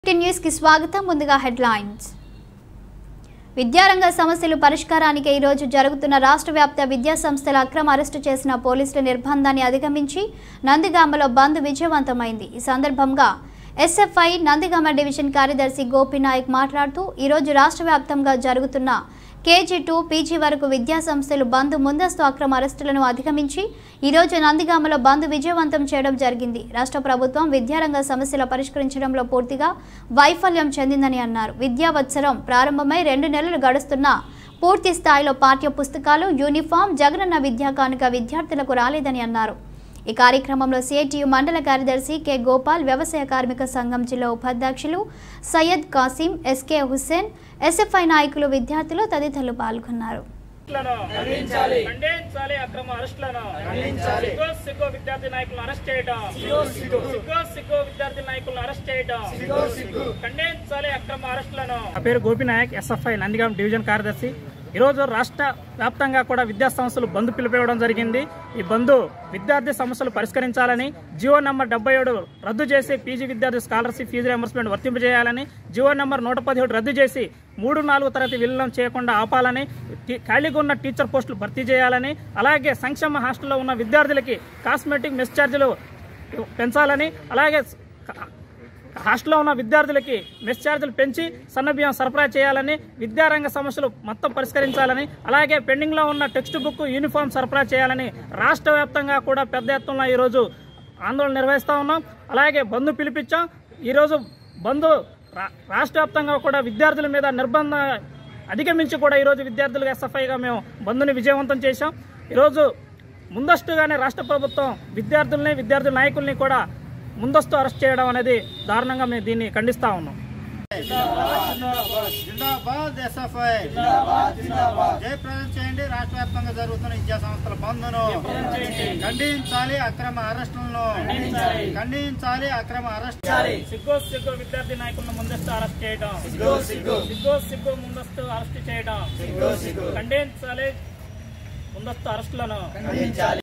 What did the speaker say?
news కి స్వాగతం ముందుగా హెడ్లైన్స్ విద్యారంగ సమస్యలు పరిష్కారానికి ఈ రోజు జరుగుతున్న రాష్ట్ర వ్యాప్త విద్యా సంస్థల అక్రమ అరెస్టు చేసిన పోలీసుల నిర్బంధాన్ని అధిగమించి నందిగామలో బంద్ విజయవంతమైంది ఈ సందర్భంగా ఎస్ఎఫ్ఐ నందిగామ డివిజన్ కార్యదర్శి గోపినాయక్ మాట్లాడుతూ ఈరోజు రాష్ట్ర వ్యాప్తంగా జరుగుతున్న కేజీ టూ పీజీ వరకు విద్యా సంస్థలు బంద్ ముందస్తు అక్రమ అరెస్టులను అధిగమించి ఈరోజు నందిగామలో బంద్ విజయవంతం చేయడం జరిగింది రాష్ట్ర ప్రభుత్వం విద్యారంగ సమస్యల పరిష్కరించడంలో పూర్తిగా వైఫల్యం చెందిందని అన్నారు విద్యావత్సరం ప్రారంభమై రెండు నెలలు గడుస్తున్నా పూర్తి స్థాయిలో పాఠ్య పుస్తకాలు యూనిఫామ్ జగనన్న విద్యా కానుక విద్యార్థులకు రాలేదని అన్నారు ఈ కార్యక్రమంలో సిఐటియు మండల కార్యదర్శి కె గోపాల్ వ్యవసాయ కార్మిక సంఘం జిల్లా ఉపాధ్యక్షులు సయ్యద్ కాసిం ఎస్కే హుస్సేన్ ఎస్ఎఫ్ఐ నాయకులు విద్యార్థులు తదితరులు పాల్గొన్నారు అరెస్టులను ఖండించాలి అక్రమ అరెస్టులను సిగ్గో సిగ్గో విద్యార్థి నాయకులను అరెస్ట్ చేయడం సిగ్గో సిగ్గో విద్యార్థి నాయకులను అరెస్ట్ చేయడం ఖండించాలి అక్రమ అరెస్టులను నా పేరు గోపినాయక్ ఎస్ఎఫ్ఐ నందిగాం డివిజన్ కార్యదర్శి ఈరోజు రాష్ట్ర వ్యాప్తంగా కూడా విద్యా సంస్థలు బంద్ పిలిపివ్వడం జరిగింది ఈ బంద్ విద్యార్థి సమస్యలు పరిష్కరించాలని జియో నంబర్ డెబ్బై ఏడు రద్దు చేసి పీజీ విద్యార్థి స్కాలర్షిప్ ఫీజు రియంబర్స్మెంట్ వర్తింపజేయాలని జియో నంబర్ నూట పదిహేడు రద్దు చేసి మూడు నాలుగు తరగతి విలీనం చేయకుండా ఆపాలని టీ- ఖాళీగా ఉన్న టీచర్ పోస్టులు భర్తీ చేయాలని అలాగే సంక్షేమ హాస్టల్లో ఉన్న విద్యార్థులకి కాస్మెటిక్ మెస్ ఛార్జీలు పెంచాలని అలాగే క- హాస్టల్లో ఉన్న విద్యార్థులకి మెస్ ఛార్జీలు పెంచి సన్నబియ్యం సరఫరా చేయాలని విద్యారంగ సమస్యలు మొత్తం పరిష్కరించాలని అలాగే పెండింగ్లో ఉన్న టెక్స్ట్ బుక్ యూనిఫామ్ సరఫరా చేయాలని రాష్ట్ర వ్యాప్తంగా కూడా పెద్ద ఎత్తున ఈరోజు ఆందోళన నిర్వహిస్తూ ఉన్నాం అలాగే బంధు పిలిపించాం ఈరోజు బంధు రా- రాష్ట్ర వ్యాప్తంగా కూడా విద్యార్థుల మీద నిర్బంధ అధిగమించి కూడా ఈరోజు విద్యార్థులుగా ఎస్ఎఫ్ఐగా మేము బంధుని విజయవంతం చేశాం ఈరోజు ముందస్తుగానే రాష్ట్ర ప్రభుత్వం విద్యార్థుల్ని విద్యార్థుల నాయకుల్ని కూడా ముందస్తు అరెస్ట్ చేయడం అనేది దారుణంగా మేము దీన్ని ఖండిస్తా ఉన్నాం జిందాబాద్ ఎస్ఎఫ్ఐ జయప్రదం చేయండి రాష్ట్ర వ్యాప్తంగా జరుగుతున్న విద్యా సంస్థల బంద్ను ఖండించాలి అక్రమ అరెస్టులను ఖండించాలి అక్రమ అరెస్ట్ సిగ్గో సిగ్గో విద్యార్థి నాయకులను ముందస్తు అరెస్ట్ చేయడం సిగ్గో సిగ్గో ముందస్తు అరెస్ట్ చేయడం ఖండించాలి ముందస్తు అరెస్టులను